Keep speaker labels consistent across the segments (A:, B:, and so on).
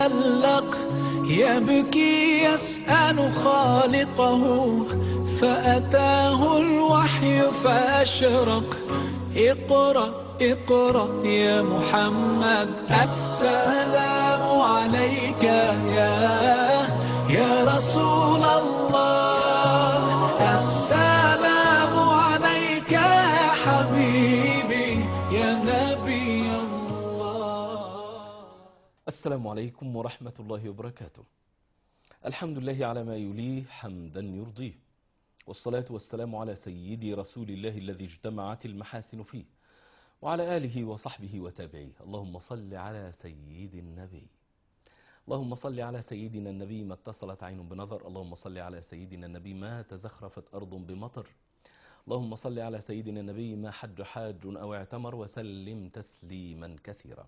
A: تألق يبكي يسأل خالقه فأتاه الوحي فأشرق اقرأ اقرأ يا محمد السلام عليك يا يا رسول الله السلام عليك يا حبيبي يا نبي الله
B: السلام عليكم ورحمة الله وبركاته الحمد لله على ما يليه حمدا يرضيه والصلاة والسلام على سيدي رسول الله الذي اجتمعت المحاسن فيه وعلى آله وصحبه وتابعيه اللهم صل على سيد النبي اللهم صل على سيدنا النبي ما اتصلت عين بنظر اللهم صل على سيدنا النبي ما تزخرفت أرض بمطر اللهم صل على سيدنا النبي ما حج حاج أو اعتمر وسلم تسليما كثيرا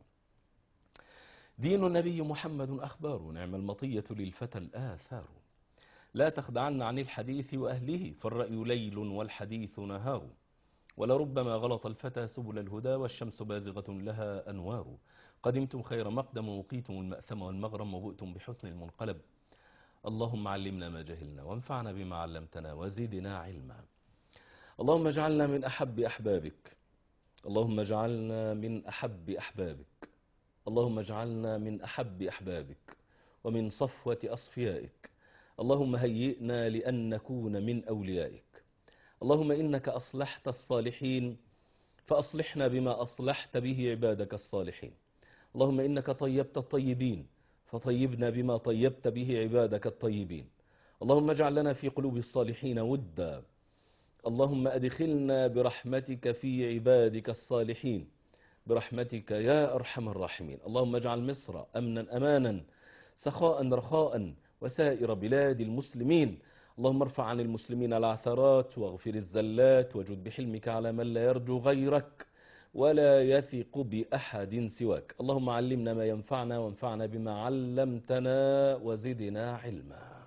B: دين النبي محمد أخبار نعم المطية للفتى الآثار لا تخدعن عن الحديث وأهله فالرأي ليل والحديث نهار ولربما غلط الفتى سبل الهدى والشمس بازغة لها أنوار قدمتم خير مقدم وقيتم المأثم والمغرم وبؤتم بحسن المنقلب اللهم علمنا ما جهلنا وانفعنا بما علمتنا وزدنا علما اللهم اجعلنا من أحب أحبابك اللهم اجعلنا من أحب أحبابك اللهم اجعلنا من أحب أحبابك ومن صفوة أصفيائك اللهم هيئنا لأن نكون من أوليائك اللهم إنك أصلحت الصالحين فأصلحنا بما أصلحت به عبادك الصالحين اللهم إنك طيبت الطيبين فطيبنا بما طيبت به عبادك الطيبين اللهم اجعل لنا في قلوب الصالحين ودا اللهم أدخلنا برحمتك في عبادك الصالحين برحمتك يا أرحم الراحمين اللهم اجعل مصر أمنا أمانا سخاء رخاء وسائر بلاد المسلمين اللهم ارفع عن المسلمين العثرات واغفر الزلات وجد بحلمك على من لا يرجو غيرك ولا يثق بأحد سواك اللهم علمنا ما ينفعنا وانفعنا بما علمتنا وزدنا علما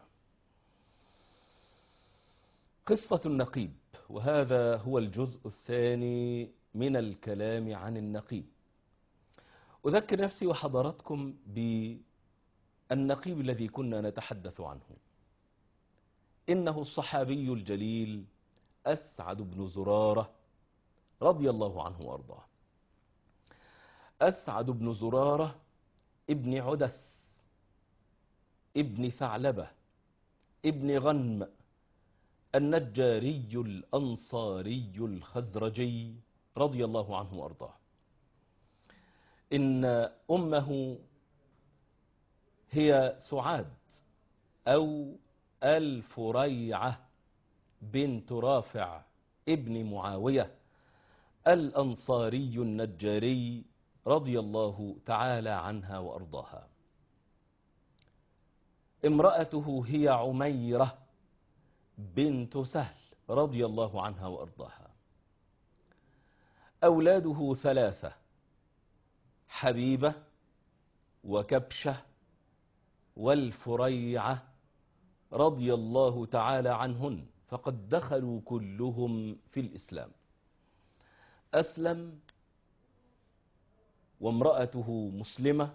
B: قصة النقيب وهذا هو الجزء الثاني من الكلام عن النقيب أذكر نفسي وحضراتكم بالنقيب الذي كنا نتحدث عنه إنه الصحابي الجليل أسعد بن زرارة رضي الله عنه وأرضاه أسعد بن زرارة ابن عدس ابن ثعلبة ابن غنم النجاري الأنصاري الخزرجي رضي الله عنه وأرضاه إن أمه هي سعاد أو الفريعة بنت رافع ابن معاوية الأنصاري النجاري رضي الله تعالى عنها وأرضاها امرأته هي عميرة بنت سهل رضي الله عنها وأرضاها أولاده ثلاثة حبيبة وكبشة والفريعة رضي الله تعالى عنهن فقد دخلوا كلهم في الإسلام أسلم وامرأته مسلمة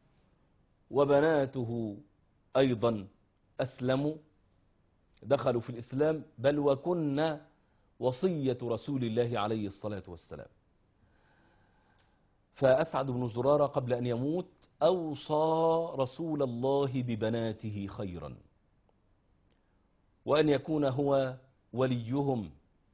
B: وبناته أيضا أسلموا دخلوا في الإسلام بل وكنا وصية رسول الله عليه الصلاة والسلام فأسعد بن زرارة قبل أن يموت أوصى رسول الله ببناته خيرا وأن يكون هو وليهم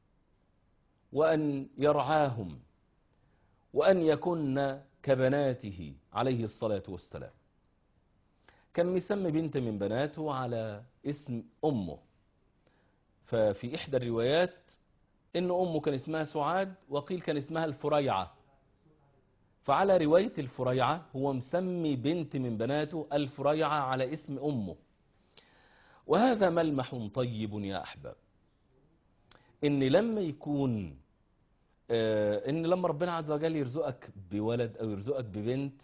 B: وأن يرعاهم وأن يكن كبناته عليه الصلاة والسلام كان مسمي بنت من بناته على اسم أمه ففي إحدى الروايات إن أمه كان اسمها سعاد وقيل كان اسمها الفريعة فعلى رواية الفريعة هو مسمي بنت من بناته الفريعة على اسم أمه وهذا ملمح طيب يا أحباب إن لما يكون آه إن لما ربنا عز وجل يرزقك بولد أو يرزقك ببنت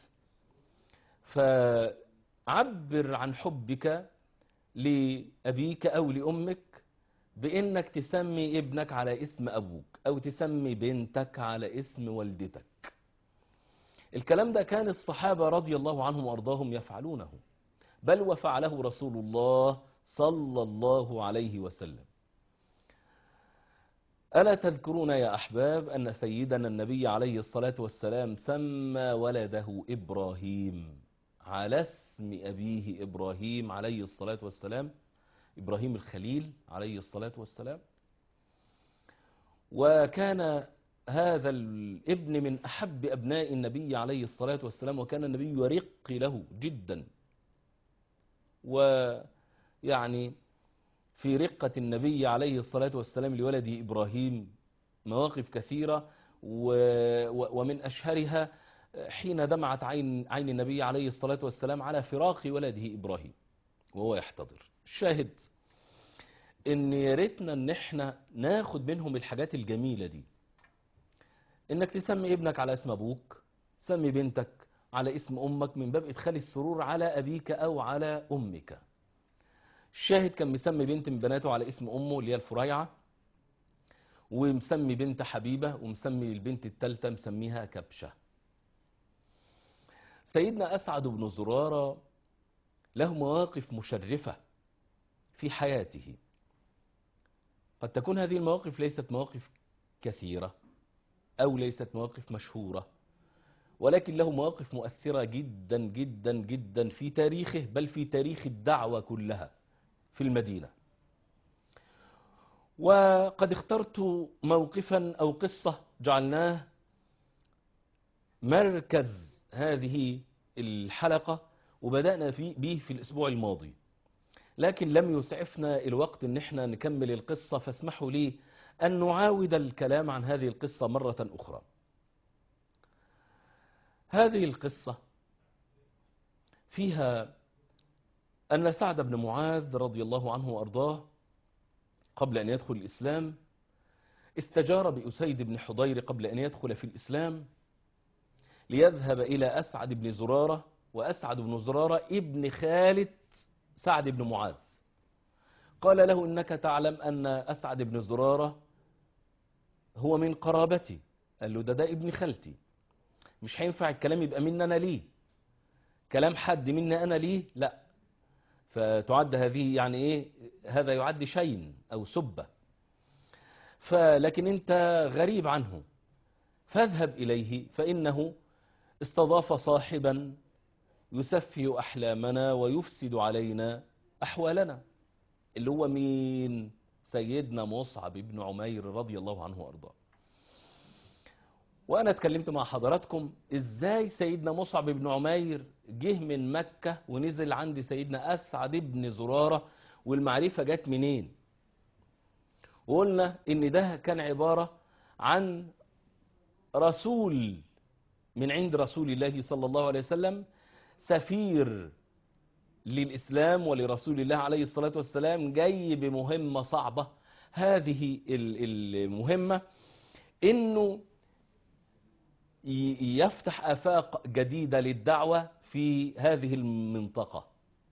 B: فعبر عن حبك لأبيك أو لأمك بإنك تسمي ابنك على اسم أبوك أو تسمي بنتك على اسم والدتك الكلام ده كان الصحابة رضي الله عنهم وأرضاهم يفعلونه بل وفعله رسول الله صلى الله عليه وسلم ألا تذكرون يا أحباب أن سيدنا النبي عليه الصلاة والسلام سمى ولده إبراهيم على اسم أبيه إبراهيم عليه الصلاة والسلام إبراهيم الخليل عليه الصلاة والسلام وكان هذا الابن من أحب أبناء النبي عليه الصلاة والسلام وكان النبي يرق له جدا ويعني في رقة النبي عليه الصلاة والسلام لولده إبراهيم مواقف كثيرة ومن أشهرها حين دمعت عين, عين النبي عليه الصلاة والسلام على فراق ولده إبراهيم وهو يحتضر الشاهد ان يا ريتنا ان احنا ناخد منهم الحاجات الجميلة دي انك تسمي ابنك على اسم ابوك سمي بنتك على اسم امك من باب ادخال السرور على ابيك او على امك الشاهد كان مسمي بنت من بناته على اسم امه اللي هي الفريعة ومسمي بنت حبيبة ومسمي البنت التالتة مسميها كبشة سيدنا أسعد بن زرارة له مواقف مشرفة في حياته قد تكون هذه المواقف ليست مواقف كثيرة أو ليست مواقف مشهورة ولكن له مواقف مؤثرة جدا جدا جدا في تاريخه بل في تاريخ الدعوة كلها في المدينة وقد اخترت موقفا أو قصة جعلناه مركز هذه الحلقة وبدأنا في به في الأسبوع الماضي لكن لم يسعفنا الوقت ان احنا نكمل القصة فاسمحوا لي ان نعاود الكلام عن هذه القصة مرة اخرى هذه القصة فيها ان سعد بن معاذ رضي الله عنه وارضاه قبل ان يدخل الاسلام استجار بأسيد بن حضير قبل ان يدخل في الاسلام ليذهب الى اسعد بن زرارة واسعد بن زرارة ابن خالة سعد بن معاذ قال له إنك تعلم أن أسعد بن زرارة هو من قرابتي قال له ده ده ابن خالتي مش هينفع الكلام يبقى مني أنا ليه كلام حد مني أنا ليه لا فتعد هذه يعني إيه هذا يعد شين أو سبة فلكن أنت غريب عنه فاذهب إليه فإنه استضاف صاحبا يسفه أحلامنا ويفسد علينا أحوالنا اللي هو مين سيدنا مصعب بن عمير رضي الله عنه وأرضاه وأنا اتكلمت مع حضراتكم إزاي سيدنا مصعب بن عمير جه من مكة ونزل عند سيدنا أسعد بن زرارة والمعرفة جت منين وقلنا إن ده كان عبارة عن رسول من عند رسول الله صلى الله عليه وسلم سفير للإسلام ولرسول الله عليه الصلاة والسلام جاي بمهمة صعبة هذه المهمة إنه يفتح آفاق جديدة للدعوة في هذه المنطقة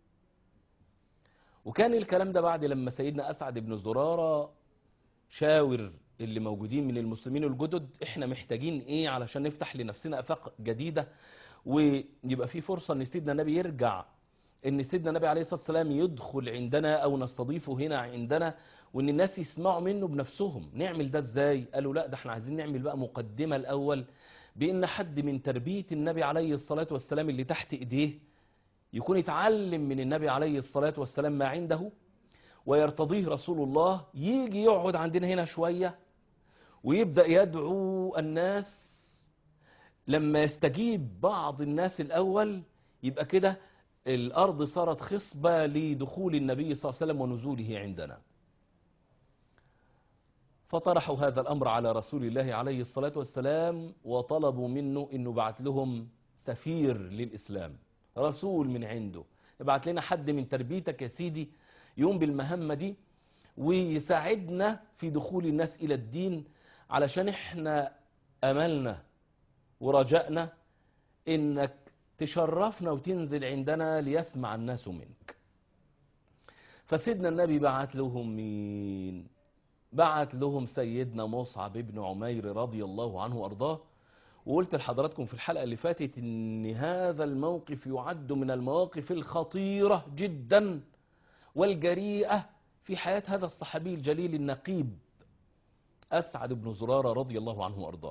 B: وكان الكلام ده بعد لما سيدنا أسعد بن زرارة شاور اللي موجودين من المسلمين الجدد احنا محتاجين ايه علشان نفتح لنفسنا آفاق جديدة ويبقى في فرصة ان سيدنا النبي يرجع ان سيدنا النبي عليه الصلاة والسلام يدخل عندنا او نستضيفه هنا عندنا وان الناس يسمعوا منه بنفسهم نعمل ده ازاي قالوا لا ده احنا عايزين نعمل بقى مقدمة الاول بان حد من تربية النبي عليه الصلاة والسلام اللي تحت ايديه يكون يتعلم من النبي عليه الصلاة والسلام ما عنده ويرتضيه رسول الله يجي يقعد عندنا هنا شوية ويبدأ يدعو الناس لما يستجيب بعض الناس الأول يبقى كده الأرض صارت خصبة لدخول النبي صلى الله عليه وسلم ونزوله عندنا فطرحوا هذا الأمر على رسول الله عليه الصلاة والسلام وطلبوا منه أنه بعت لهم سفير للإسلام رسول من عنده يبعت لنا حد من تربيتك يا سيدي يقوم بالمهمة دي ويساعدنا في دخول الناس إلى الدين علشان احنا أملنا ورجائنا انك تشرفنا وتنزل عندنا ليسمع الناس منك فسيدنا النبي بعت لهم مين بعت لهم سيدنا مصعب بن عمير رضي الله عنه وارضاه وقلت لحضراتكم في الحلقة اللي فاتت ان هذا الموقف يعد من المواقف الخطيرة جدا والجريئة في حياة هذا الصحابي الجليل النقيب أسعد بن زرارة رضي الله عنه وأرضاه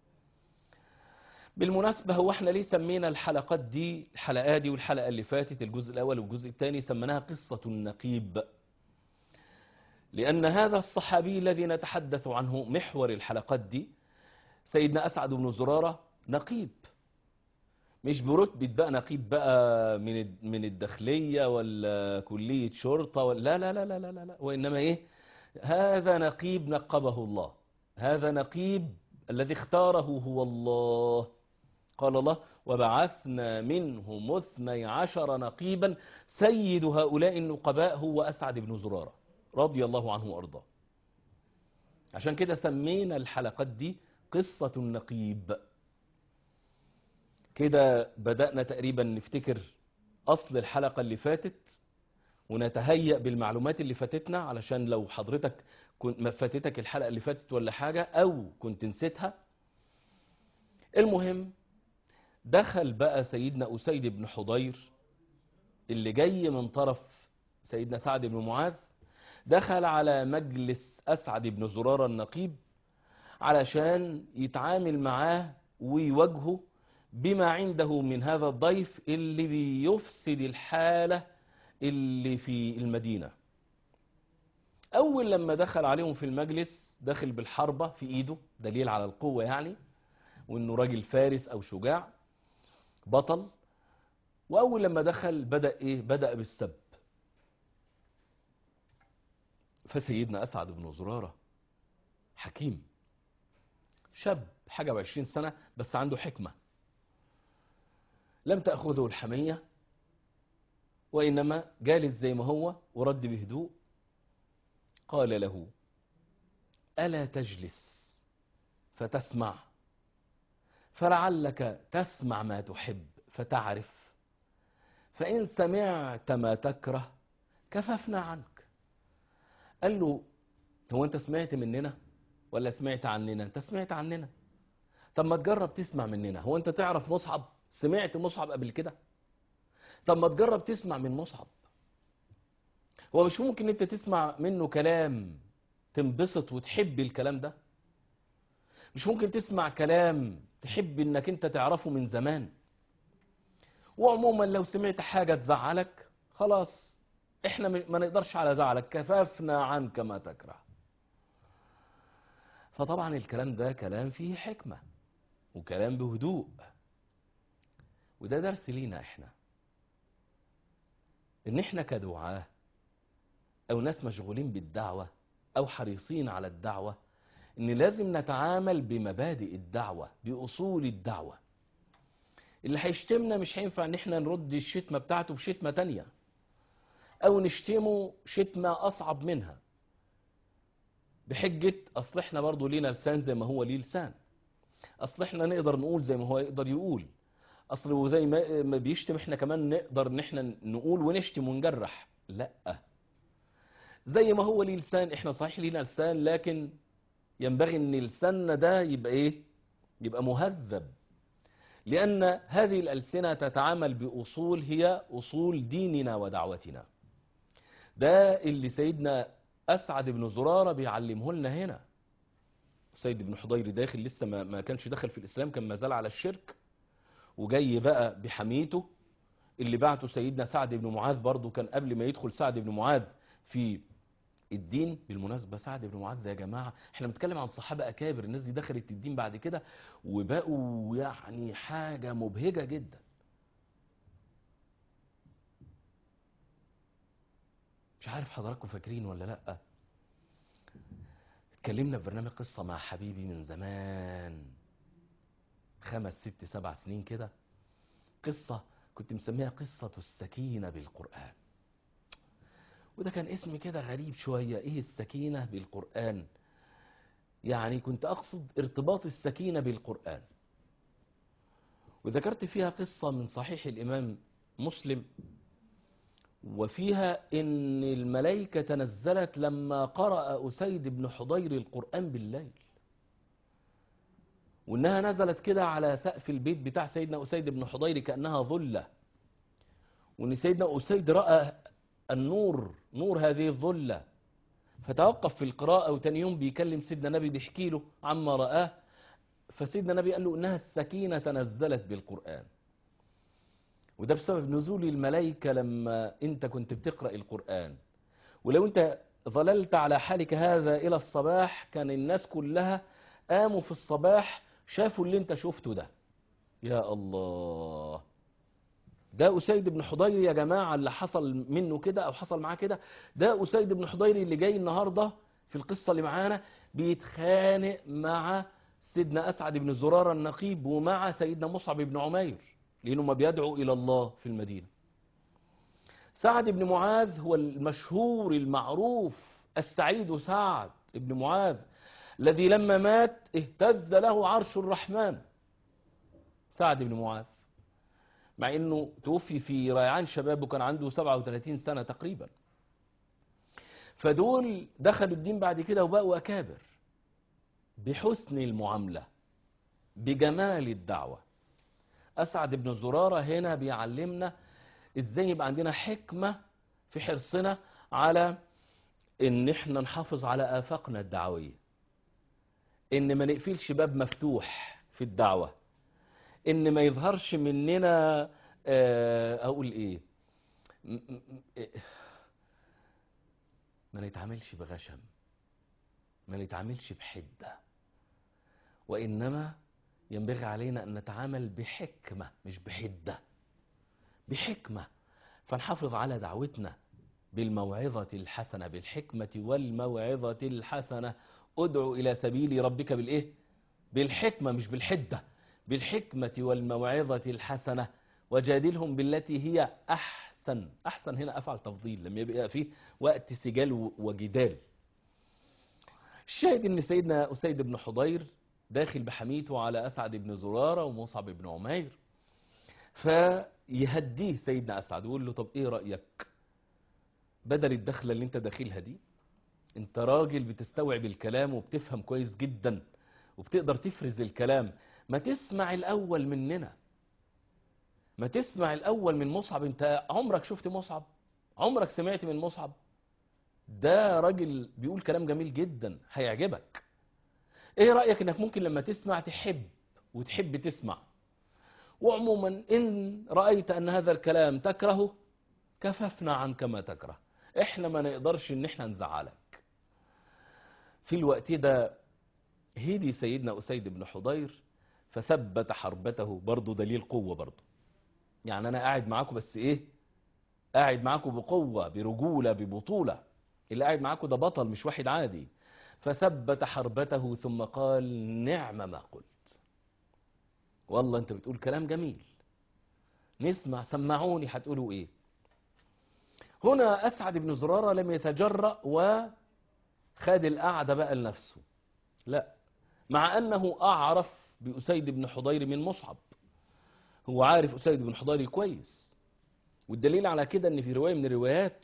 B: بالمناسبة هو احنا ليه سمينا الحلقات دي الحلقة دي والحلقة اللي فاتت الجزء الأول والجزء الثاني سميناها قصة النقيب لأن هذا الصحابي الذي نتحدث عنه محور الحلقات دي سيدنا أسعد بن زرارة نقيب مش برتبة بقى نقيب بقى من من الداخلية ولا كلية شرطة ولا لا لا لا لا لا, لا, لا وإنما إيه هذا نقيب نقبه الله هذا نقيب الذي اختاره هو الله قال الله وبعثنا منهم اثني عشر نقيبا سيد هؤلاء النقباء هو أسعد بن زرارة رضي الله عنه وأرضاه عشان كده سمينا الحلقات دي قصة النقيب كده بدأنا تقريبا نفتكر أصل الحلقة اللي فاتت ونتهيأ بالمعلومات اللي فاتتنا علشان لو حضرتك كنت ما فاتتك الحلقة اللي فاتت ولا حاجة أو كنت نسيتها المهم دخل بقى سيدنا أسيد بن حضير اللي جاي من طرف سيدنا سعد بن معاذ دخل على مجلس أسعد بن زرارة النقيب علشان يتعامل معاه ويواجهه بما عنده من هذا الضيف اللي بيفسد الحالة اللي في المدينة أول لما دخل عليهم في المجلس دخل بالحربة في إيده دليل على القوة يعني وإنه راجل فارس أو شجاع بطل وأول لما دخل بدأ إيه بدأ بالسب فسيدنا أسعد بن زرارة حكيم شاب حاجة وعشرين سنة بس عنده حكمة لم تأخذه الحمية وإنما جالس زي ما هو ورد بهدوء قال له ألا تجلس فتسمع فلعلك تسمع ما تحب فتعرف فإن سمعت ما تكره كففنا عنك قال له هو أنت سمعت مننا ولا سمعت عننا أنت سمعت عننا طب ما تجرب تسمع مننا هو أنت تعرف مصعب سمعت مصعب قبل كده طب ما تجرب تسمع من مصعب هو مش ممكن انت تسمع منه كلام تنبسط وتحب الكلام ده مش ممكن تسمع كلام تحب انك انت تعرفه من زمان وعموما لو سمعت حاجة تزعلك خلاص احنا ما نقدرش على زعلك كفافنا عنك ما تكره فطبعا الكلام ده كلام فيه حكمة وكلام بهدوء وده درس لينا احنا ان احنا كدعاه او ناس مشغولين بالدعوة او حريصين على الدعوة ان لازم نتعامل بمبادئ الدعوة باصول الدعوة اللي هيشتمنا مش هينفع ان احنا نرد الشتمة بتاعته بشتمة تانية او نشتمه شتمة اصعب منها بحجة اصل احنا برضو لينا لسان زي ما هو ليه لسان اصل احنا نقدر نقول زي ما هو يقدر يقول اصل وزي ما ما بيشتم احنا كمان نقدر ان احنا نقول ونشتم ونجرح لا زي ما هو ليه لسان احنا صحيح لينا لسان لكن ينبغي ان لساننا ده يبقى ايه يبقى مهذب لان هذه الالسنه تتعامل باصول هي اصول ديننا ودعوتنا ده اللي سيدنا اسعد بن زراره بيعلمه لنا هنا سيد بن حضير داخل لسه ما ما كانش دخل في الاسلام كان ما زال على الشرك وجاي بقى بحميته اللي بعته سيدنا سعد بن معاذ برضه كان قبل ما يدخل سعد بن معاذ في الدين بالمناسبة سعد بن معاذ ده يا جماعة احنا بنتكلم عن صحابة أكابر الناس دي دخلت الدين بعد كده وبقوا يعني حاجة مبهجة جدا مش عارف حضراتكم فاكرين ولا لأ اتكلمنا في برنامج قصة مع حبيبي من زمان خمس ست سبع سنين كده قصة كنت مسميها قصة السكينة بالقرآن وده كان اسم كده غريب شوية ايه السكينة بالقرآن يعني كنت اقصد ارتباط السكينة بالقرآن وذكرت فيها قصة من صحيح الامام مسلم وفيها ان الملائكة تنزلت لما قرأ أسيد بن حضير القرآن بالليل وانها نزلت كده على سقف البيت بتاع سيدنا اسيد بن حضير كانها ظله وان سيدنا اسيد راى النور نور هذه الظله فتوقف في القراءه وتاني يوم بيكلم سيدنا النبي بيحكي له عما راه فسيدنا النبي قال له انها السكينه نزلت بالقران وده بسبب نزول الملائكه لما انت كنت بتقرا القران ولو انت ظللت على حالك هذا الى الصباح كان الناس كلها قاموا في الصباح شافوا اللي انت شفته ده يا الله ده أسيد بن حضير يا جماعة اللي حصل منه كده أو حصل معاه كده ده أسيد بن حضير اللي جاي النهاردة في القصة اللي معانا بيتخانق مع سيدنا أسعد بن زرارة النقيب ومع سيدنا مصعب بن عمير لأنه ما بيدعو إلى الله في المدينة سعد بن معاذ هو المشهور المعروف السعيد سعد بن معاذ الذي لما مات اهتز له عرش الرحمن سعد بن معاذ مع انه توفي في ريعان شبابه كان عنده 37 سنة تقريبا فدول دخلوا الدين بعد كده وبقوا أكابر بحسن المعاملة بجمال الدعوة أسعد بن زرارة هنا بيعلمنا ازاي يبقى عندنا حكمة في حرصنا على ان احنا نحافظ على آفاقنا الدعوية ان ما نقفلش باب مفتوح في الدعوة ان ما يظهرش مننا آه، اقول ايه م- م- إيه. ما نتعاملش بغشم ما نتعاملش بحدة وإنما ينبغي علينا أن نتعامل بحكمة مش بحدة بحكمة فنحافظ على دعوتنا بالموعظة الحسنة بالحكمة والموعظة الحسنة ادعو إلى سبيل ربك بالإيه؟ بالحكمة مش بالحدة بالحكمة والموعظة الحسنة وجادلهم بالتي هي أحسن أحسن هنا أفعل تفضيل لما يبقى فيه وقت سجال و- وجدال الشاهد ان سيدنا أسيد بن حضير داخل بحميته على أسعد بن زرارة ومصعب بن عمير فيهديه سيدنا أسعد ويقول له طب ايه رأيك بدل الدخلة اللي انت داخلها دي انت راجل بتستوعب الكلام وبتفهم كويس جدا وبتقدر تفرز الكلام ما تسمع الأول مننا ما تسمع الأول من مصعب انت عمرك شفت مصعب عمرك سمعت من مصعب ده راجل بيقول كلام جميل جدا هيعجبك ايه رأيك انك ممكن لما تسمع تحب وتحب تسمع وعموما ان رأيت ان هذا الكلام تكرهه كففنا عنك ما تكره احنا ما نقدرش ان احنا نزعلك في الوقت ده هدي سيدنا أسيد بن حضير فثبت حربته برضه دليل قوة برضه يعني أنا قاعد معاكم بس إيه قاعد معاكم بقوة برجولة ببطولة اللي قاعد معاكم ده بطل مش واحد عادي فثبت حربته ثم قال نعم ما قلت والله انت بتقول كلام جميل نسمع سمعوني هتقولوا ايه هنا أسعد بن زرارة لم يتجرأ وخد القعدة بقى لنفسه لا مع أنه أعرف بأسيد بن حضير من مصعب هو عارف أسيد بن حضير كويس والدليل على كده أن في رواية من الروايات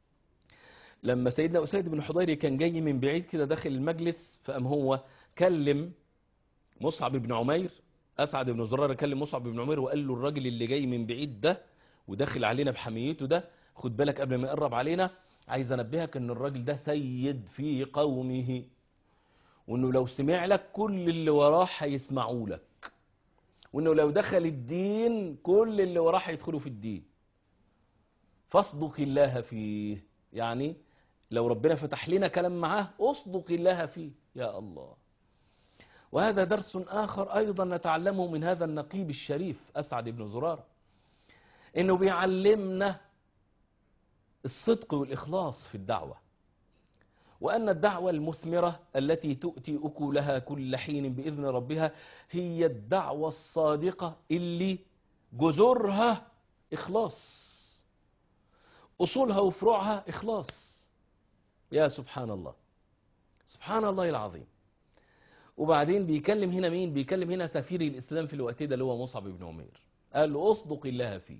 B: لما سيدنا أسيد بن حضير كان جاي من بعيد كده داخل المجلس فقام هو كلم مصعب بن عمير أسعد بن زرارة كلم مصعب بن عمير وقال له الراجل اللي جاي من بعيد ده وداخل علينا بحميته ده خد بالك قبل ما يقرب علينا عايز انبهك ان الراجل ده سيد في قومه وانه لو سمع لك كل اللي وراه هيسمعوا لك وانه لو دخل الدين كل اللي وراه هيدخلوا في الدين فاصدق الله فيه يعني لو ربنا فتح لنا كلام معاه اصدق الله فيه يا الله وهذا درس آخر أيضا نتعلمه من هذا النقيب الشريف أسعد بن زرارة إنه بيعلمنا الصدق والإخلاص في الدعوة وأن الدعوة المثمرة التي تؤتي أكلها كل حين بإذن ربها هي الدعوة الصادقة اللي جذورها إخلاص أصولها وفروعها إخلاص يا سبحان الله سبحان الله العظيم وبعدين بيكلم هنا مين بيكلم هنا سفير الإسلام في الوقت ده اللي هو مصعب بن عمير قال له أصدق الله فيه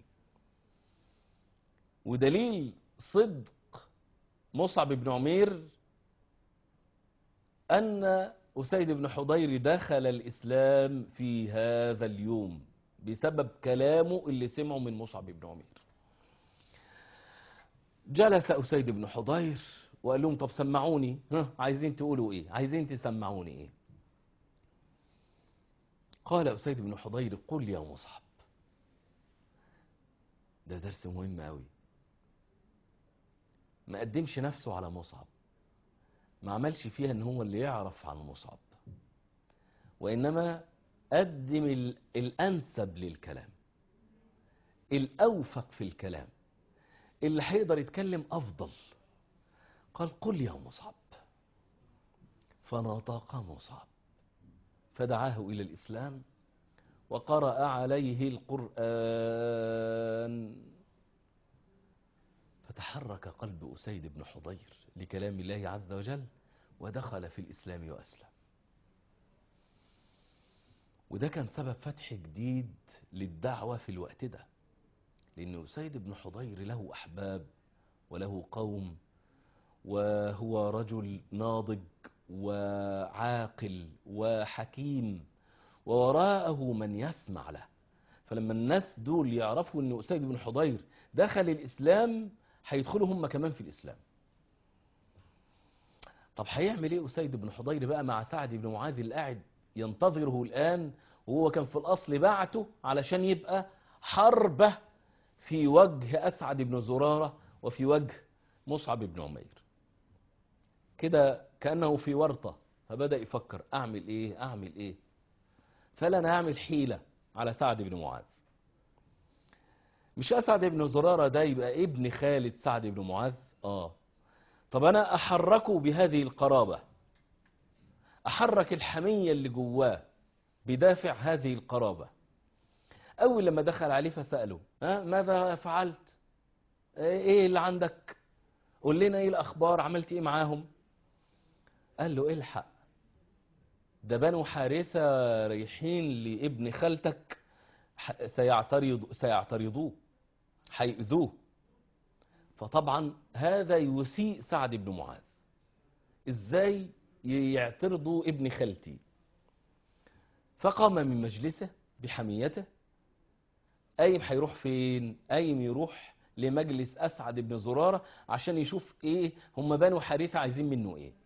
B: ودليل صدق مصعب بن عمير أن أسيد بن حضير دخل الإسلام في هذا اليوم بسبب كلامه اللي سمعه من مصعب بن عمير جلس أسيد بن حضير وقال لهم طب سمعوني ها عايزين تقولوا ايه عايزين تسمعوني ايه قال أسيد بن حضير قل يا مصعب ده درس مهم قوي ما قدمش نفسه على مصعب ما عملش فيها ان هو اللي يعرف عن مصعب وانما قدم ال- الانسب للكلام الاوفق في الكلام اللي هيقدر يتكلم افضل قال قل يا مصعب فنطق مصعب فدعاه الى الاسلام وقرأ عليه القرآن فتحرك قلب أسيد بن حضير لكلام الله عز وجل ودخل في الإسلام وأسلم وده كان سبب فتح جديد للدعوة في الوقت ده لأن أسيد بن حضير له أحباب وله قوم وهو رجل ناضج وعاقل وحكيم ووراءه من يسمع له فلما الناس دول يعرفوا ان أسيد بن حضير دخل الإسلام هيدخلوا هم كمان في الإسلام طب هيعمل ايه أسيد بن حضير بقى مع سعد بن معاذ اللي قاعد ينتظره الآن وهو كان في الأصل بعته علشان يبقى حربة في وجه أسعد بن زرارة وفي وجه مصعب بن عمير كده كأنه في ورطة فبدأ يفكر أعمل إيه أعمل إيه فلا أنا أعمل حيلة على سعد بن معاذ مش أسعد بن زرارة ده يبقى ابن خالد سعد بن معاذ آه طب أنا أحركه بهذه القرابة أحرك الحمية اللي جواه بدافع هذه القرابة أول لما دخل عليه فسأله ها ماذا فعلت إيه اللي عندك قول لنا إيه الأخبار عملت إيه معاهم قال له الحق ده بنو حارثة رايحين لابن خالتك ح- سيعترض سيعترضوه هيؤذوه فطبعا هذا يسيء سعد بن معاذ ازاي يعترضوا ابن خالتي فقام من مجلسه بحميته قايم هيروح فين قايم يروح لمجلس اسعد بن زرارة عشان يشوف ايه هم بنو حارثة عايزين منه ايه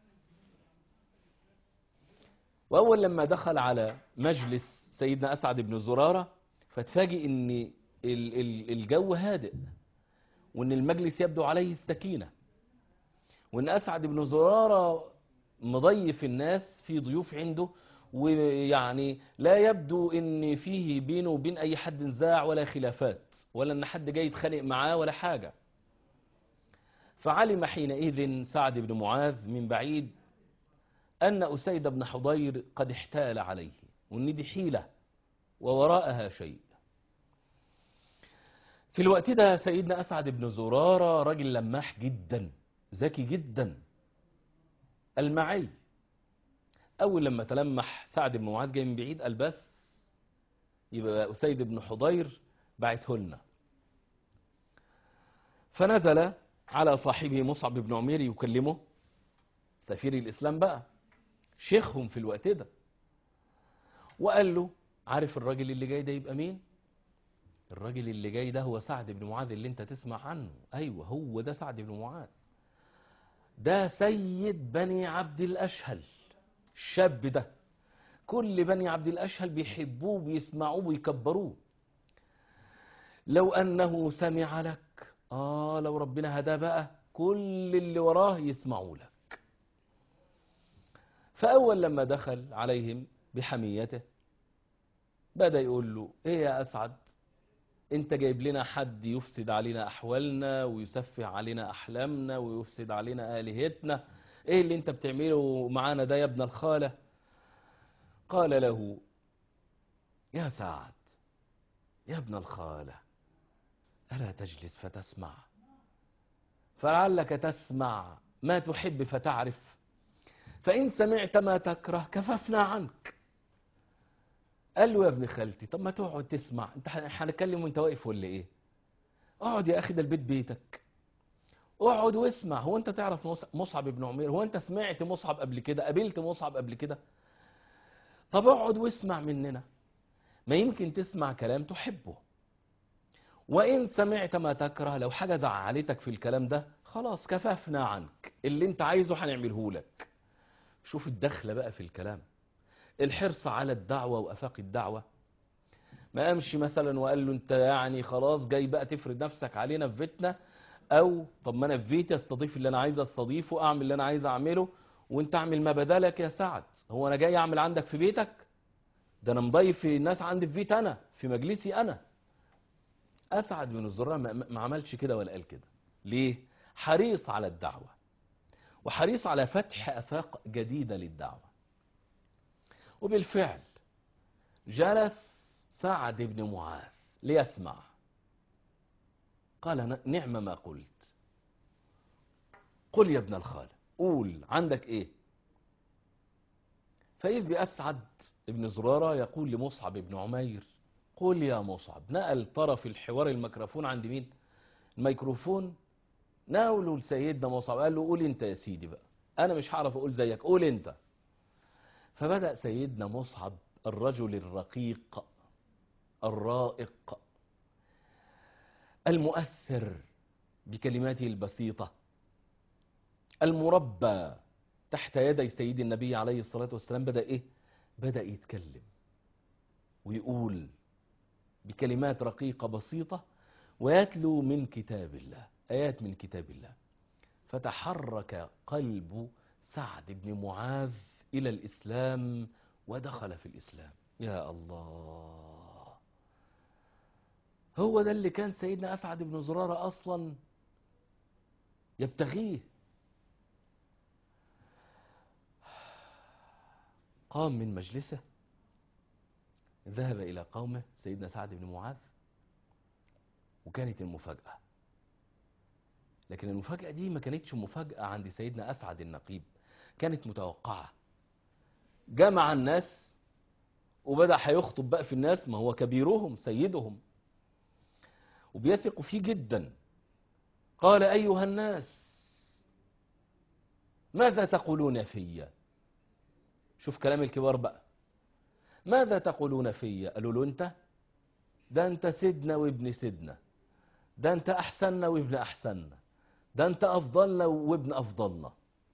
B: واول لما دخل على مجلس سيدنا اسعد بن زرارة فتفاجئ ان ال- ال- الجو هادئ وان المجلس يبدو عليه السكينة وان اسعد بن زرارة مضيف الناس في ضيوف عنده ويعني لا يبدو ان فيه بينه وبين اي حد نزاع ولا خلافات ولا ان حد جاي يتخانق معاه ولا حاجة فعلم حينئذ سعد بن معاذ من بعيد أن أسيد بن حضير قد احتال عليه وأن دي حيلة ووراءها شيء في الوقت ده سيدنا أسعد بن زرارة راجل لماح جدا ذكي جدا المعي أول لما تلمح سعد بن معاذ جاي من بعيد قال بس يبقى أسيد بن حضير بعته لنا فنزل على صاحبه مصعب بن عمير يكلمه سفير الإسلام بقى شيخهم في الوقت ده وقال له عارف الراجل اللي جاي ده يبقى مين الراجل اللي جاي ده هو سعد بن معاذ اللي انت تسمع عنه ايوه هو ده سعد بن معاذ ده سيد بني عبد الاشهل الشاب ده كل بني عبد الاشهل بيحبوه بيسمعوه ويكبروه لو انه سمع لك اه لو ربنا هداه بقى كل اللي وراه يسمعوا لك فأول لما دخل عليهم بحميته بدأ يقول له إيه يا أسعد أنت جايب لنا حد يفسد علينا أحوالنا ويسفه علينا أحلامنا ويفسد علينا آلهتنا إيه اللي أنت بتعمله معانا ده يا ابن الخالة قال له يا سعد يا ابن الخالة ألا تجلس فتسمع فلعلك تسمع ما تحب فتعرف فإن سمعت ما تكره كففنا عنك قال له يا ابن خالتي طب ما تقعد تسمع انت هنتكلم وانت واقف ولا ايه اقعد يا اخي ده البيت بيتك اقعد واسمع هو انت تعرف مص- مصعب بن عمير هو انت سمعت مصعب قبل كده قابلت مصعب قبل كده طب اقعد واسمع مننا ما يمكن تسمع كلام تحبه وإن سمعت ما تكره لو حاجة زعلتك في الكلام ده خلاص كففنا عنك اللي انت عايزه هنعمله لك شوف الدخلة بقى في الكلام الحرص على الدعوة وأفاق الدعوة ما قامش مثلا وقال له انت يعني خلاص جاي بقى تفرض نفسك علينا في بيتنا او طب ما انا في بيتي استضيف اللي انا عايز استضيفه اعمل اللي انا عايز اعمله وانت اعمل ما بدالك يا سعد هو انا جاي اعمل عندك في بيتك ده انا مضيف الناس عندي في بيت انا في مجلسي انا اسعد بن الزرار ما, ما عملش كده ولا قال كده ليه حريص على الدعوة وحريص على فتح افاق جديدة للدعوة وبالفعل جلس سعد بن معاذ ليسمع قال نعم ما قلت قل يا ابن الخال قول عندك ايه فإذ بأسعد بن زرارة يقول لمصعب بن عمير قل يا مصعب نقل طرف الحوار الميكروفون عند مين الميكروفون ناوله لسيدنا مصعب قال له قول انت يا سيدي بقى انا مش هعرف اقول زيك قول انت فبدأ سيدنا مصعب الرجل الرقيق الرائق المؤثر بكلماته البسيطة المربى تحت يدي سيد النبي عليه الصلاة والسلام بدأ إيه؟ بدأ يتكلم ويقول بكلمات رقيقة بسيطة ويتلو من كتاب الله آيات من كتاب الله فتحرك قلب سعد بن معاذ إلى الإسلام ودخل في الإسلام يا الله هو ده اللي كان سيدنا أسعد بن زرارة أصلا يبتغيه قام من مجلسه ذهب إلى قومه سيدنا سعد بن معاذ وكانت المفاجأة لكن المفاجأة دي ما كانتش مفاجأة عند سيدنا أسعد النقيب كانت متوقعة جمع الناس وبدأ هيخطب بقى في الناس ما هو كبيرهم سيدهم وبيثق فيه جدا قال أيها الناس ماذا تقولون في شوف كلام الكبار بقى ماذا تقولون في قالوا له انت ده انت سيدنا وابن سيدنا ده انت احسننا وابن احسننا ده انت افضلنا وابن افضلنا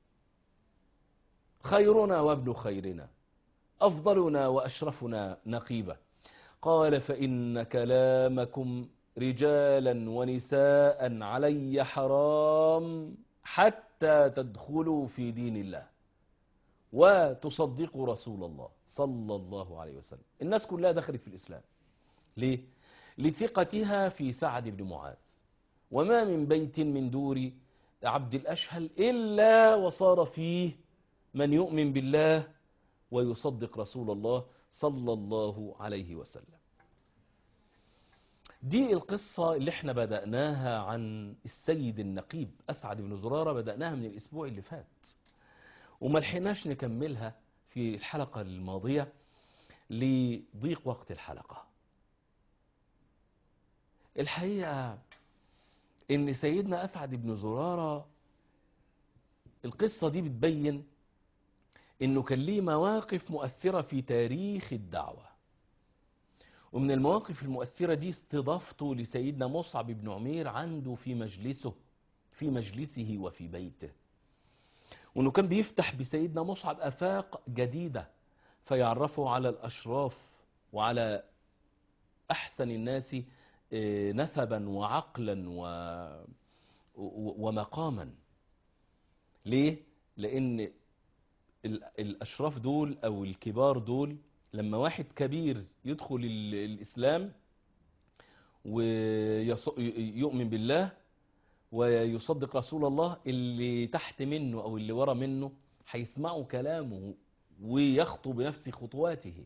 B: خيرنا وابن خيرنا افضلنا واشرفنا نقيبه قال فان كلامكم رجالا ونساء علي حرام حتى تدخلوا في دين الله وتصدقوا رسول الله صلى الله عليه وسلم الناس كلها دخلت في الإسلام ليه؟ لثقتها في سعد بن معاذ وما من بيت من دور عبد الأشهل إلا وصار فيه من يؤمن بالله ويصدق رسول الله صلى الله عليه وسلم دي القصة اللي احنا بدأناها عن السيد النقيب أسعد بن زرارة بدأناها من الأسبوع اللي فات وما لحقناش نكملها في الحلقة الماضية لضيق وقت الحلقة الحقيقة ان سيدنا أسعد بن زرارة القصة دي بتبين انه كان ليه مواقف مؤثرة في تاريخ الدعوة ومن المواقف المؤثرة دي استضافته لسيدنا مصعب بن عمير عنده في مجلسه في مجلسه وفي بيته وانه كان بيفتح بسيدنا مصعب افاق جديدة فيعرفه على الاشراف وعلى احسن الناس نسبا وعقلا و... ومقاما ليه لان الاشراف دول او الكبار دول لما واحد كبير يدخل الاسلام ويؤمن بالله ويصدق رسول الله اللي تحت منه او اللي ورا منه هيسمعوا كلامه ويخطو بنفس خطواته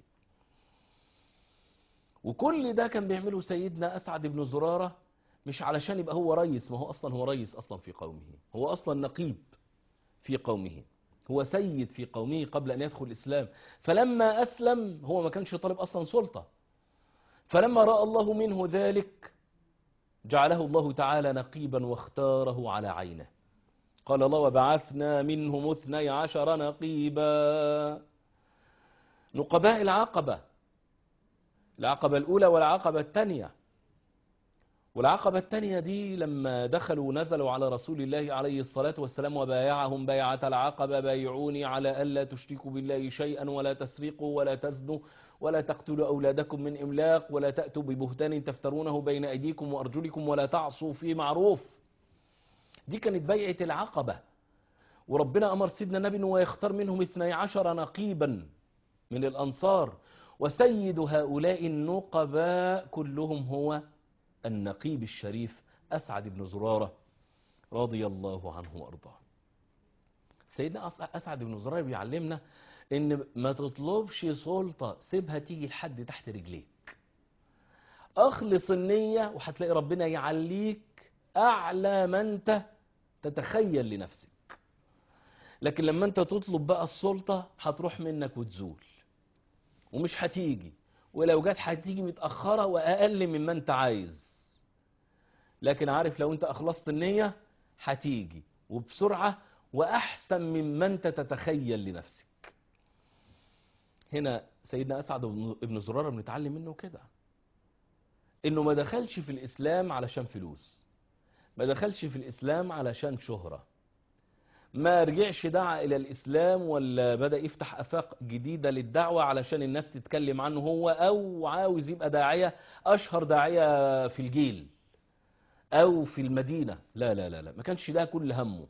B: وكل ده كان بيعمله سيدنا اسعد بن زرارة مش علشان يبقى هو ريس ما هو اصلا هو ريس اصلا في قومه هو اصلا نقيب في قومه هو سيد في قومه قبل ان يدخل الاسلام فلما اسلم هو ما كانش طالب اصلا سلطة فلما رأى الله منه ذلك جعله الله تعالى نقيبا واختاره على عينه قال الله وبعثنا منهم اثني عشر نقيبا نقباء العقبة العقبة الأولى والعقبة الثانية والعقبة الثانية دي لما دخلوا ونزلوا على رسول الله عليه الصلاة والسلام وبايعهم بيعة العقبة بايعوني على ألا تشركوا بالله شيئا ولا تسرقوا ولا تزنوا ولا تقتلوا أولادكم من إملاق ولا تأتوا ببهتان تفترونه بين أيديكم وأرجلكم ولا تعصوا في معروف دي كانت بيعة العقبة وربنا أمر سيدنا النبي أنه يختار منهم اثني عشر نقيبا من الأنصار وسيد هؤلاء النقباء كلهم هو النقيب الشريف أسعد بن زرارة رضي الله عنه وأرضاه سيدنا أس- أسعد بن زرارة بيعلمنا إن ما تطلبش سلطة سيبها تيجي لحد تحت رجليك أخلص النية وهتلاقي ربنا يعليك أعلى ما أنت تتخيل لنفسك لكن لما أنت تطلب بقى السلطة هتروح منك وتزول ومش هتيجي ولو جت هتيجي متأخرة وأقل مما أنت عايز لكن عارف لو أنت أخلصت النية هتيجي وبسرعة وأحسن مما أنت تتخيل لنفسك هنا سيدنا أسعد بن- بن زرارة بنتعلم منه كده إنه ما دخلش في الإسلام علشان فلوس ما دخلش في الإسلام علشان شهرة ما رجعش دعا إلى الإسلام ولا بدأ يفتح أفاق جديدة للدعوة علشان الناس تتكلم عنه هو أو عاوز يبقى داعية أشهر داعية في الجيل أو في المدينة لا لا لا لا ما كانش ده كل همه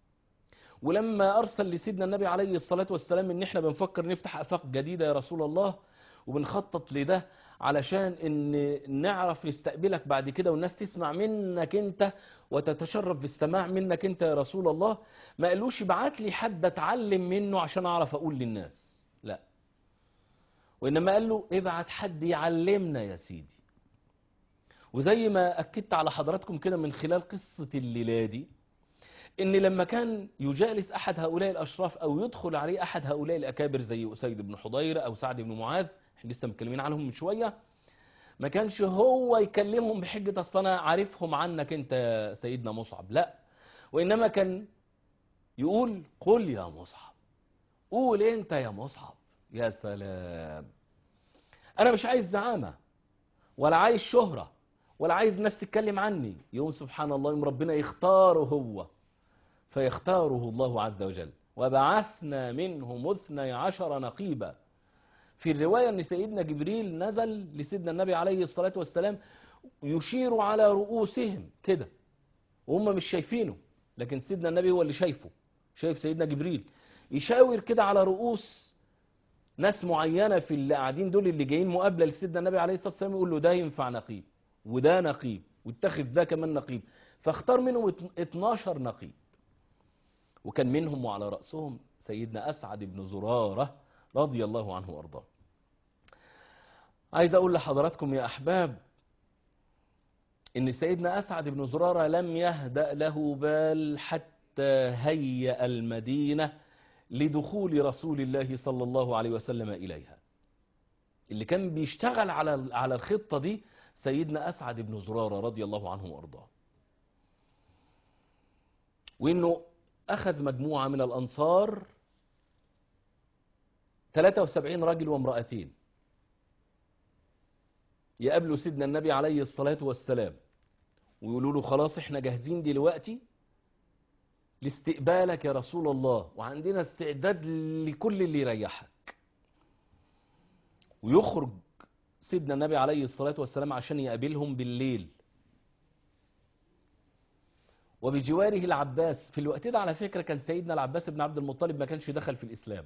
B: ولما أرسل لسيدنا النبي عليه الصلاة والسلام إن إحنا بنفكر نفتح أفاق جديدة يا رسول الله وبنخطط لده علشان إن نعرف نستقبلك بعد كده والناس تسمع منك أنت وتتشرف بالسماع منك أنت يا رسول الله ما قالوش ابعت لي حد أتعلم منه عشان أعرف أقول للناس لا وإنما قال له ابعت حد يعلمنا يا سيدي وزي ما أكدت على حضراتكم كده من خلال قصة الليلة دي ان لما كان يجالس احد هؤلاء الاشراف او يدخل عليه احد هؤلاء الاكابر زي اسيد بن حضير او سعد بن معاذ احنا لسه متكلمين عنهم من شويه ما كانش هو يكلمهم بحجه اصل انا عارفهم عنك انت يا سيدنا مصعب لا وانما كان يقول قل يا مصعب قول انت يا مصعب يا سلام انا مش عايز زعامه ولا عايز شهره ولا عايز ناس تتكلم عني يوم سبحان الله يوم ربنا يختاره هو فيختاره الله عز وجل وبعثنا منهم اثني عشر نقيبا في الرواية أن سيدنا جبريل نزل لسيدنا النبي عليه الصلاة والسلام يشير على رؤوسهم كده وهم مش شايفينه لكن سيدنا النبي هو اللي شايفه شايف سيدنا جبريل يشاور كده على رؤوس ناس معينة في اللي قاعدين دول اللي جايين مقابلة لسيدنا النبي عليه الصلاة والسلام يقول له ده ينفع نقيب وده نقيب واتخذ ده كمان نقيب فاختار منهم 12 نقيب وكان منهم وعلى رأسهم سيدنا أسعد بن زرارة رضي الله عنه وأرضاه عايز أقول لحضراتكم يا أحباب إن سيدنا أسعد بن زرارة لم يهدأ له بال حتى هيأ المدينة لدخول رسول الله صلى الله عليه وسلم إليها اللي كان بيشتغل على على الخطة دي سيدنا أسعد بن زرارة رضي الله عنه وأرضاه وإنه أخذ مجموعة من الأنصار 73 راجل وامرأتين يقابلوا سيدنا النبي عليه الصلاة والسلام ويقولوا له خلاص احنا جاهزين دلوقتي لاستقبالك يا رسول الله وعندنا استعداد لكل اللي يريحك ويخرج سيدنا النبي عليه الصلاة والسلام عشان يقابلهم بالليل وبجواره العباس في الوقت ده على فكرة كان سيدنا العباس بن عبد المطلب ما كانش دخل في الإسلام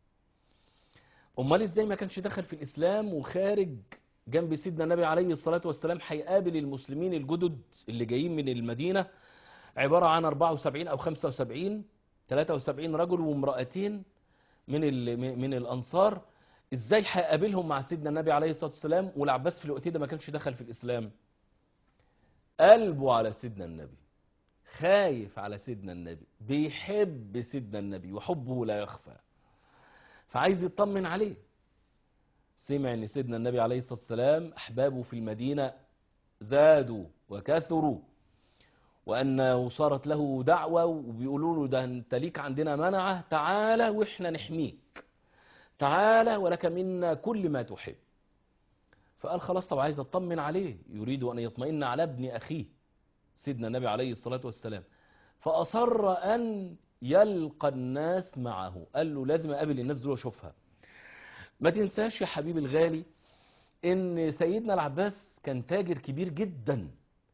B: أمال إزاي ما كانش دخل في الإسلام وخارج جنب سيدنا النبي عليه الصلاة والسلام هيقابل المسلمين الجدد اللي جايين من المدينة عبارة عن 74 أو 75 73 رجل وامرأتين من ال- من الأنصار إزاي هيقابلهم مع سيدنا النبي عليه الصلاة والسلام والعباس في الوقت ده ما كانش دخل في الإسلام قلبه على سيدنا النبي خايف على سيدنا النبي بيحب سيدنا النبي وحبه لا يخفى فعايز يطمن عليه سمع ان سيدنا النبي عليه الصلاة والسلام احبابه في المدينة زادوا وكثروا وانه صارت له دعوة وبيقولوا له ده انت ليك عندنا منعة تعالى واحنا نحميك تعالى ولك منا كل ما تحب فقال خلاص طب عايز اطمن عليه يريد ان يطمئن على ابن اخيه سيدنا النبي عليه الصلاة والسلام فأصر أن يلقى الناس معه قال له لازم أقابل الناس دول وأشوفها ما تنساش يا حبيبي الغالي ان سيدنا العباس كان تاجر كبير جدا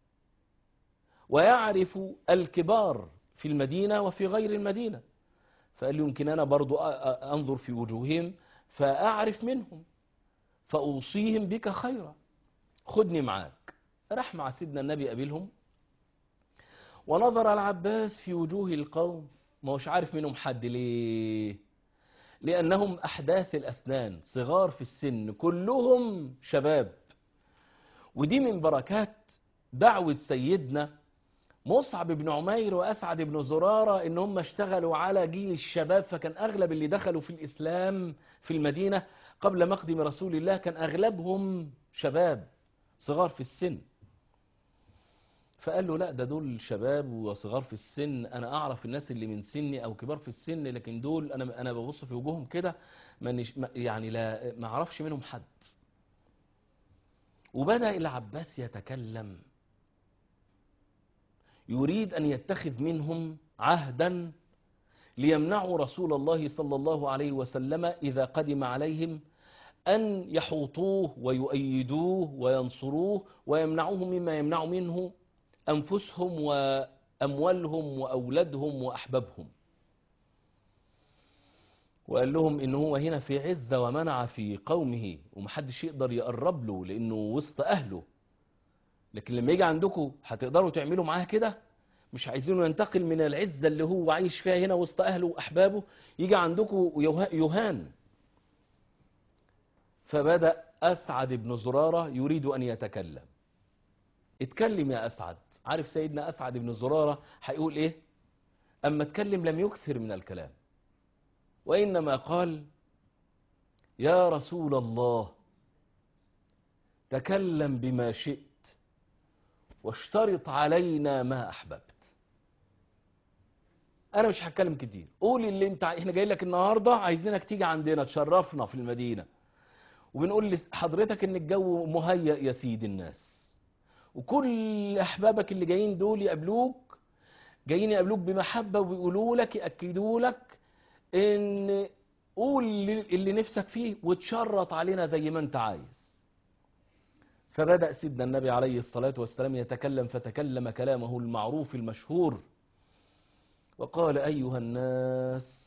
B: ويعرف الكبار في المدينة وفي غير المدينة فقال لي يمكن أنا برضو أ- أ- أنظر في وجوههم فأعرف منهم فأوصيهم بك خيرا خدني معاك راح مع سيدنا النبي قابلهم ونظر العباس في وجوه القوم ما هوش عارف منهم حد ليه لأنهم أحداث الأسنان صغار في السن كلهم شباب ودي من بركات دعوة سيدنا مصعب بن عمير وأسعد بن زرارة إن هم اشتغلوا على جيل الشباب فكان أغلب اللي دخلوا في الإسلام في المدينة قبل مقدم رسول الله كان أغلبهم شباب صغار في السن فقال له لا ده دول شباب وصغار في السن انا اعرف الناس اللي من سني او كبار في السن لكن دول انا انا ببص في وجوههم كده مانيش- ما- يعني لا ما اعرفش منهم حد وبدا العباس يتكلم يريد ان يتخذ منهم عهدا ليمنعوا رسول الله صلى الله عليه وسلم اذا قدم عليهم أن يحوطوه ويؤيدوه وينصروه ويمنعوه مما يمنع منه أنفسهم وأموالهم وأولادهم وأحبابهم وقال لهم إن هو هنا في عزة ومنع في قومه ومحدش يقدر يقرب له لأنه وسط أهله لكن لما يجي عندكم هتقدروا تعملوا معاه كده مش عايزينه ينتقل من العزة اللي هو عايش فيها هنا وسط أهله وأحبابه يجي عندكم ويه- يهان فبدأ أسعد بن زرارة يريد أن يتكلم اتكلم يا أسعد عارف سيدنا أسعد بن زرارة هيقول إيه أما اتكلم لم يكثر من الكلام وإنما قال يا رسول الله تكلم بما شئت واشترط علينا ما أحببت أنا مش هتكلم كتير قول اللي انت احنا جاي لك النهاردة عايزينك تيجي عندنا تشرفنا في المدينة وبنقول لحضرتك ان الجو مهيأ يا سيد الناس وكل احبابك اللي جايين دول يقابلوك جايين يقابلوك بمحبة وبيقولوا لك يأكدوا لك ان قول اللي اللي نفسك فيه وتشرط علينا زي ما انت عايز فبدأ سيدنا النبي عليه الصلاة والسلام يتكلم فتكلم كلامه المعروف المشهور وقال أيها الناس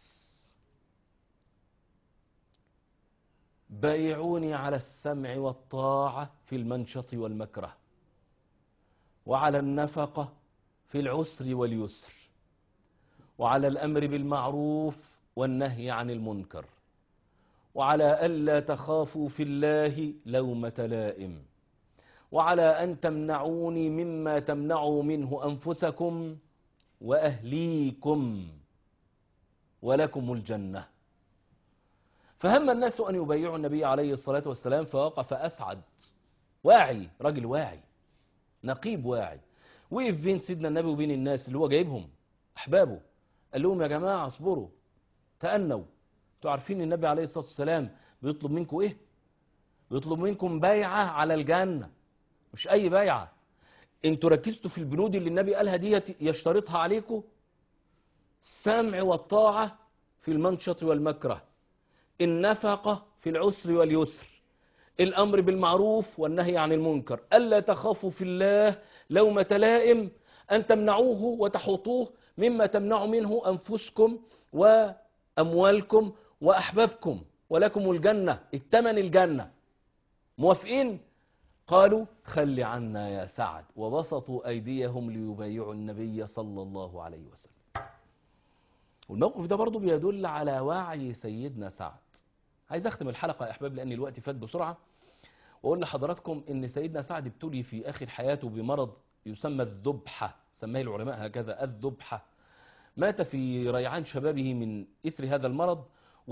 B: بايعوني على السمع والطاعة في المنشط والمكره وعلى النفقة في العسر واليسر وعلى الأمر بالمعروف والنهي عن المنكر وعلى ألا تخافوا في الله لومة لائم وعلى أن تمنعوني مما تمنعوا منه أنفسكم وأهليكم ولكم الجنة فهم الناس أن يبايعوا النبي عليه الصلاة والسلام فوقف أسعد واعي راجل واعي نقيب واعي وقف بين سيدنا النبي وبين الناس اللي هو جايبهم أحبابه قال لهم يا جماعة اصبروا تأنوا انتوا عارفين النبي عليه الصلاة والسلام بيطلب منكم ايه بيطلب منكم بيعة على الجنة مش أي بيعة انتوا ركزتوا في البنود اللي النبي قالها ديت يشترطها عليكم السمع والطاعة في المنشط والمكره النفقة في العسر واليسر الأمر بالمعروف والنهي عن المنكر ألا تخافوا في الله لومة لائم أن تمنعوه وتحوطوه مما تمنع منه أنفسكم وأموالكم وأحبابكم ولكم الجنة التمن الجنة موافقين قالوا خل عنا يا سعد وبسطوا أيديهم ليبايعوا النبي صلى الله عليه وسلم والموقف ده برضو بيدل على وعي سيدنا سعد عايز اختم الحلقة يا احباب لان الوقت فات بسرعة واقول لحضراتكم ان سيدنا سعد ابتلي في اخر حياته بمرض يسمى الذبحة سماه العلماء هكذا الذبحة مات في ريعان شبابه من اثر هذا المرض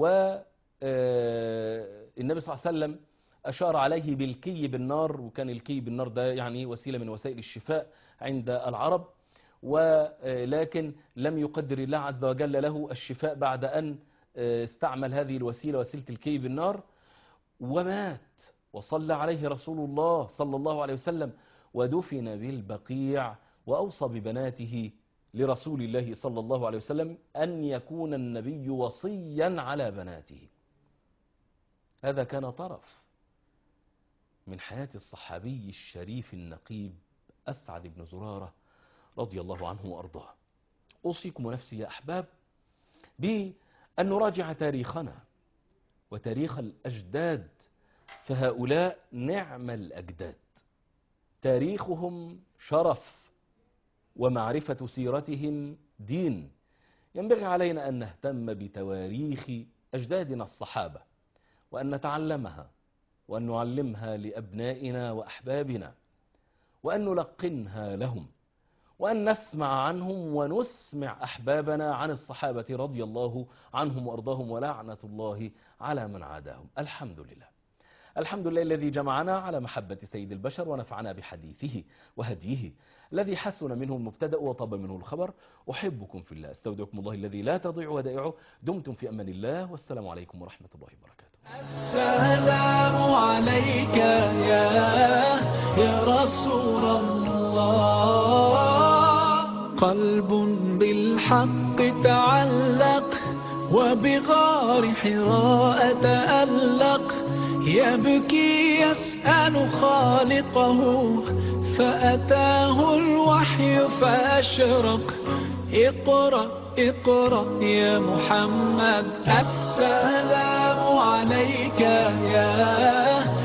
B: والنبي صلى الله عليه وسلم اشار عليه بالكي بالنار وكان الكي بالنار ده يعني وسيلة من وسائل الشفاء عند العرب ولكن لم يقدر الله عز وجل له الشفاء بعد أن استعمل هذه الوسيلة وسيلة الكي بالنار ومات وصلى عليه رسول الله صلى الله عليه وسلم ودفن بالبقيع وأوصى ببناته لرسول الله صلى الله عليه وسلم أن يكون النبي وصيا على بناته هذا كان طرف من حياة الصحابي الشريف النقيب أسعد بن زرارة رضي الله عنه وأرضاه أوصيكم ونفسي يا أحباب بأن نراجع تاريخنا وتاريخ الأجداد فهؤلاء نعم الأجداد تاريخهم شرف ومعرفة سيرتهم دين ينبغي علينا أن نهتم بتواريخ أجدادنا الصحابة وأن نتعلمها وأن نعلمها لأبنائنا وأحبابنا وأن نلقنها لهم وأن نسمع عنهم ونسمع أحبابنا عن الصحابة رضي الله عنهم وأرضاهم ولعنة الله على من عاداهم الحمد لله الحمد لله الذي جمعنا على محبة سيد البشر ونفعنا بحديثه وهديه الذي حسن منه المبتدأ وطاب منه الخبر أحبكم في الله استودعكم الله الذي لا تضيع ودائعه دمتم في أمان الله والسلام عليكم ورحمة الله وبركاته
A: السلام عليك يا يا رسول الله قلب بالحق تعلق وبغار حراء تألق يبكي يسأل خالقه فأتاه الوحي فأشرق اقرأ اقرأ يا محمد السلام عليك يا